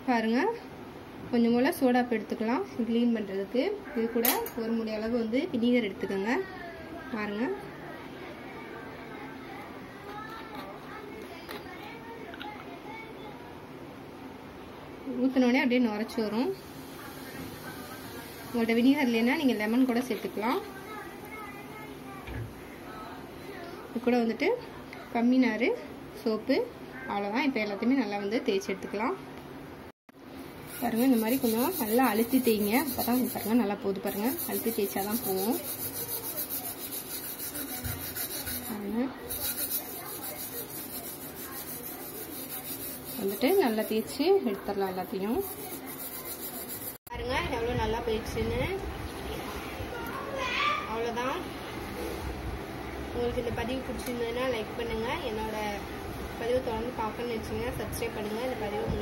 பாருங்கள் கொஞ்சம் போல் சோடாப்பு எடுத்துக்கலாம் க்ளீன் பண்ணுறதுக்கு இது கூட ஒரு முடி அளவு வந்து வினிகர் எடுத்துக்கோங்க பாருங்கள் ஊற்றினோடனே அப்படியே நுரைச்சி வரும் உங்கள்கிட்ட வினிகர் இல்லைன்னா நீங்கள் லெமன் கூட சேர்த்துக்கலாம் இது கூட வந்துட்டு கம்மி நார் சோப்பு அவ்வளோதான் இப்போ எல்லாத்தையுமே நல்லா வந்து தேய்ச்சி எடுத்துக்கலாம் பாருங்கள் இந்த மாதிரி கொஞ்சம் நல்லா அழுத்தி தேய்ங்க அப்போ தான் பாருங்கள் நல்லா போகுது பாருங்கள் அழுத்தி தேய்ச்சா தான் போகும் பாருங்கள் வந்துட்டு நல்லா தேய்ச்சி எடுத்துடலாம் எல்லாத்தையும் பாருங்க எவ்வளோ நல்லா போயிடுச்சுன்னு அவ்வளோதான் உங்களுக்கு இந்த பதிவு பிடிச்சிருந்ததுன்னா லைக் பண்ணுங்கள் என்னோட பதிவு தொடர்ந்து பார்க்கணும்னு வச்சுங்க சப்ஸ்கிரைப் பண்ணுங்கள் இந்த பதிவு